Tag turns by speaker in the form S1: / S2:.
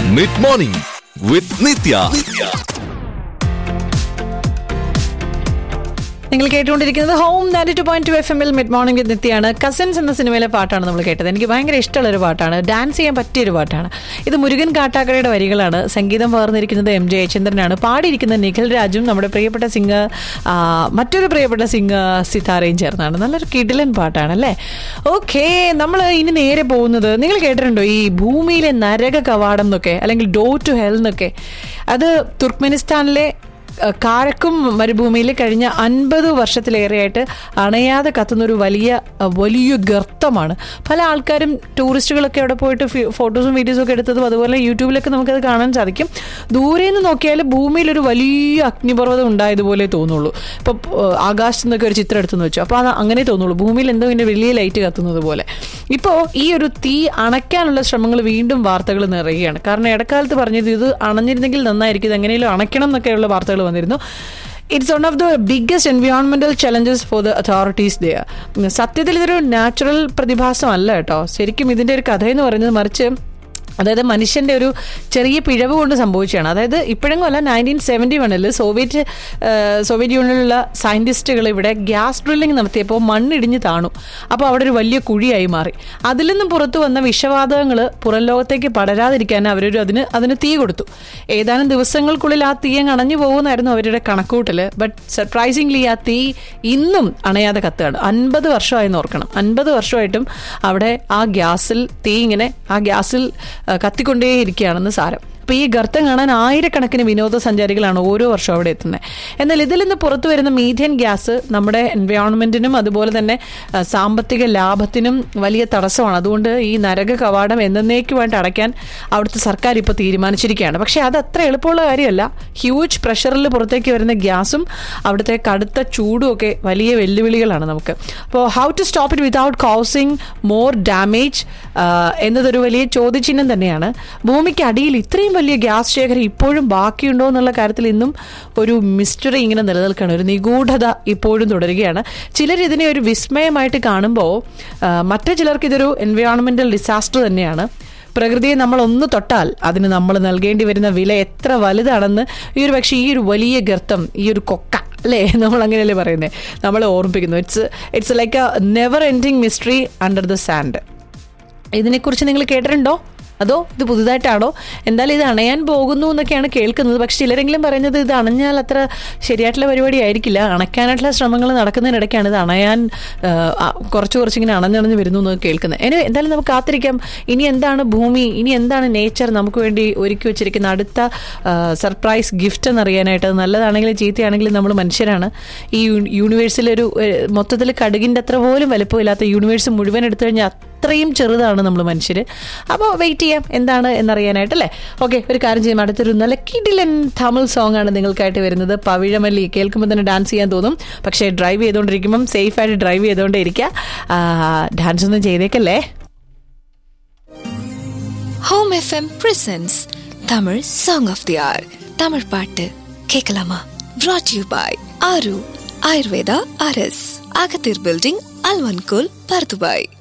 S1: mid morning വിത്ത് നിത്യ
S2: നിങ്ങൾ കേട്ടുകൊണ്ടിരിക്കുന്നത് home ninety two point two F എമ്മിൽ മിഡ് മോർണിംഗ് വിത്ത് നിത്യാണ് കസിൻസ് എന്ന സിനിമയിലെ പാട്ടാണ് നമ്മൾ കേട്ടത് എനിക്ക് ഭയങ്കര ഇഷ്ടമുള്ള ഒരു പാട്ടാണ് ഡാൻസ് ചെയ്യാൻ പറ്റിയൊരു പാട്ടാണ് ഇത് മുരുകൻ കാട്ടാക്കടയുടെ വരികളാണ് സംഗീതം പകർന്നിരിക്കുന്നത് എം ജെ ജയചന്ദ്രനാണ് പാടിയിരിക്കുന്നത് നിഖിൽ രാജും നമ്മുടെ പ്രിയപ്പെട്ട സിംഗർ മറ്റൊരു പ്രിയപ്പെട്ട സിംഗർ സിതാരയും ചേർന്നാണ് നല്ലൊരു കിടിലൻ പാട്ടാണ് അല്ലേ ഓക്കെ നമ്മൾ ഇനി നേരെ പോകുന്നത് നിങ്ങൾ കേട്ടിട്ടുണ്ടോ ഈ ഭൂമിയിലെ നരക കവാടം എന്നൊക്കെ അല്ലെങ്കിൽ ഡോ ടു ഹെൽ എന്നൊക്കെ അത് തുർക്ക്മെനിസ്ഥാനിലെ അഹ് കാരക്കും മരുഭൂമിയിൽ കഴിഞ്ഞ അൻപത് വർഷത്തിലേറെയായിട്ട് അണയാതെ കത്തുന്ന ഒരു വലിയ അഹ് വലിയ ഗർത്തമാണ് പല ആൾക്കാരും ടൂറിസ്റ്റുകളൊക്കെ അവിടെ പോയിട്ട് ഫി- ഫോട്ടോസും വീഡിയോസും ഒക്കെ എടുത്തതും അതുപോലെ യൂട്യൂബിലൊക്കെ നമുക്കത് കാണാൻ സാധിക്കും ദൂരെ നിന്ന് നോക്കിയാൽ ഭൂമിയിൽ ഒരു വലിയ അഗ്നിപർവ്വതം ഉണ്ടായതുപോലെ തോന്നുള്ളൂ ഇപ്പോൾ ആകാശത്ത് നിന്നൊക്കെ ഒരു ചിത്രം എടുത്തെന്ന് വെച്ചു അപ്പോൾ അത് അങ്ങനെ തോന്നുള്ളൂ ഭൂമിയിൽ എന്തോ ഇങ്ങനെ വലിയ ലൈറ്റ് കത്തുന്നത് പോലെ ഇപ്പോൾ ഈ ഒരു തീ അണയ്ക്കാനുള്ള ശ്രമങ്ങൾ വീണ്ടും വാർത്തകൾ നിറയുകയാണ് കാരണം ഇടക്കാലത്ത് പറഞ്ഞത് ഇത് അണഞ്ഞിരുന്നെങ്കിൽ നന്നായിരിക്കും ഇത് എങ്ങനെയും അണയ്ക്കണം എന്നൊക്കെയുള്ള വാർത്തകൾ വന്നിരുന്നു it's one of the biggest എൻവയോൺമെന്റൽ challenges for the authorities there സത്യത്തിൽ ഇതൊരു നാച്ചുറൽ പ്രതിഭാസമല്ല കേട്ടോ ശരിക്കും ഇതിന്റെ ഒരു കഥ എന്ന് പറയുന്നത് മറിച്ച് അതായത് മനുഷ്യന്റെ ഒരു ചെറിയ പിഴവ് കൊണ്ട് സംഭവിച്ചതാണ് അതായത് ഇപ്പോഴെങ്കിലും അല്ല നയൻറ്റീൻ സെവൻറ്റി വണ്ണിൽ സോവിയറ്റ് ആ, സോവിയറ്റ് യൂണിയനിലുള്ള സയന്റിസ്റ്റുകൾ ഇവിടെ ഗ്യാസ് ഡ്രില്ലിംഗ് നടത്തിയപ്പോൾ മണ്ണിടിഞ്ഞ് താണു അപ്പോൾ അവിടെ ഒരു വലിയ കുഴിയായി മാറി അതിൽ നിന്നും പുറത്തു വന്ന വിഷവാതകങ്ങൾ പുറം ലോകത്തേക്ക് പടരാതിരിക്കാൻ അവരൊരു അതിന് അതിന് തീ കൊടുത്തു ഏതാനും ദിവസങ്ങൾക്കുള്ളിൽ ആ തീ അങ്ങ് അണഞ്ഞു പോകുന്നായിരുന്നു അവരുടെ കണക്കൂട്ടൽ ബട്ട് സർപ്രൈസിംഗ്ലി ആ തീ ഇന്നും അണയാതെ കത്തുകയാണ് അൻപത് വർഷമായി ഓർക്കണം അൻപത് വർഷമായിട്ടും അവിടെ ആ ഗ്യാസിൽ തീ ഇങ്ങനെ ആ ഗ്യാസിൽ ആ, കത്തിക്കൊണ്ടേയിരിക്കുകയാണെന്ന് സാരം അപ്പോൾ ഈ ഗർത്തം കാണാൻ ആയിരക്കണക്കിന് വിനോദസഞ്ചാരികളാണ് ഓരോ വർഷവും അവിടെ എത്തുന്നത് എന്നാൽ ഇതിൽ നിന്ന് പുറത്തു വരുന്ന മീഥേൻ ഗ്യാസ് നമ്മുടെ എൻവയോൺമെന്റിനും അതുപോലെ തന്നെ ആ, സാമ്പത്തിക ലാഭത്തിനും വലിയ തടസ്സമാണ് അതുകൊണ്ട് ഈ നരക കവാടം എന്നേക്കുമായിട്ട് അടയ്ക്കാൻ അവിടുത്തെ സർക്കാർ ഇപ്പോൾ തീരുമാനിച്ചിരിക്കുകയാണ് പക്ഷേ അത് അത്ര എളുപ്പമുള്ള കാര്യമല്ല ഹ്യൂജ് പ്രഷറിൽ പുറത്തേക്ക് വരുന്ന ഗ്യാസും അവിടുത്തെ കടുത്ത ചൂടും ഒക്കെ വലിയ വെല്ലുവിളികളാണ് നമുക്ക് അപ്പോൾ how to stop it without causing more damage എന്നതൊരു വലിയ ചോദ്യചിഹ്നം തന്നെയാണ് ഭൂമിക്ക് അടിയിൽ ഇത്രയും വലിയ ഗ്യാസ് ശേഖരം ഇപ്പോഴും ബാക്കിയുണ്ടോ എന്നുള്ള കാര്യത്തിൽ ഇന്നും ഒരു മിസ്റ്ററി ഇങ്ങനെ നിലനിൽക്കുകയാണ് ഒരു നിഗൂഢത ഇപ്പോഴും തുടരുകയാണ് ചിലർ ഇതിനെ ഒരു വിസ്മയമായിട്ട് കാണുമ്പോൾ മറ്റു ചിലർക്ക് ഇതൊരു എൻവയോൺമെന്റൽ ഡിസാസ്റ്റർ തന്നെയാണ് പ്രകൃതിയെ നമ്മൾ ഒന്ന് തൊട്ടാൽ അതിന് നമ്മൾ നൽകേണ്ടി വരുന്ന വില എത്ര വലുതാണെന്ന് ഈ ഒരു പക്ഷേ ഈ ഒരു വലിയ ഗർത്തം ഈ ഒരു കൊക്ക അല്ലേ നമ്മൾ അങ്ങനെയല്ലേ പറയുന്നത് നമ്മളെ ഓർമ്മിപ്പിക്കുന്നു it's it's like a never ending mystery under the sand ഇതിനെക്കുറിച്ച് നിങ്ങൾ കേട്ടിട്ടുണ്ടോ അതോ ഇത് പുതുതായിട്ടാണോ എന്തായാലും ഇത് അണയാൻ പോകുന്നു എന്നൊക്കെയാണ് കേൾക്കുന്നത് പക്ഷെ ചിലരെങ്കിലും പറയുന്നത് ഇത് അണഞ്ഞാൽ അത്ര ശരിയായിട്ടുള്ള പരിപാടി ആയിരിക്കില്ല അണയ്ക്കാനായിട്ടുള്ള ശ്രമങ്ങൾ നടക്കുന്നതിനിടയ്ക്കാണ് ഇത് അണയാൻ ആ, ആ, കുറച്ച് കുറച്ചിങ്ങനെ അണഞ്ഞണഞ്ഞ് വരുന്നു എന്ന് കേൾക്കുന്നത് എനി എന്തായാലും നമുക്ക് കാത്തിരിക്കാം ഇനി എന്താണ് ഭൂമി ഇനി എന്താണ് നേച്ചർ നമുക്ക് വേണ്ടി ഒരുക്കി വെച്ചിരിക്കുന്ന അടുത്ത സർപ്രൈസ് ഗിഫ്റ്റ് എന്നറിയാനായിട്ട് അത് നല്ലതാണെങ്കിലും ചീത്തയാണെങ്കിലും നമ്മൾ മനുഷ്യരാണ് ഈ യൂ- യൂണിവേഴ്സിലൊരു ഏഹ്, മൊത്തത്തിൽ കടുകിൻ്റെ അത്ര പോലും വലുപ്പമില്ലാത്ത യൂണിവേഴ്സ് മുഴുവൻ എടുത്തു കഴിഞ്ഞാൽ അത്രയും ചെറുതാണ് നമ്മൾ മനുഷ്യർ അപ്പോൾ വെയിറ്റ് ചെയ്യാം എന്താണ് എന്നറിയാനായിട്ട് അല്ലേ ഓക്കെ ഒരു കാര്യം ചെയ്യാം അടുത്തൊരു നല്ല കിഡിലൻ തമിഴ് സോങ് ആണ് നിങ്ങൾക്കായിട്ട് വരുന്നത് പവിഴമല്ലി കേൾക്കുമ്പോൾ തന്നെ ഡാൻസ് ചെയ്യാൻ തോന്നും പക്ഷേ ഡ്രൈവ് ചെയ്തുകൊണ്ടിരിക്കുമ്പം സേഫായിട്ട് ഡ്രൈവ് ചെയ്തുകൊണ്ടേ ഇരിക്കുക ഡാൻസ് ഒന്നും ചെയ്തേക്കല്ലേ
S3: home FM presents Tamil song of the hour Tamil பாட்டு கேட்கலாமா brought யூ பாய் ஆரு ஆயுர்வேதா அரஸ் அகத்தீர் பில்டிங் அல்வன்கோல் பர்துபாய்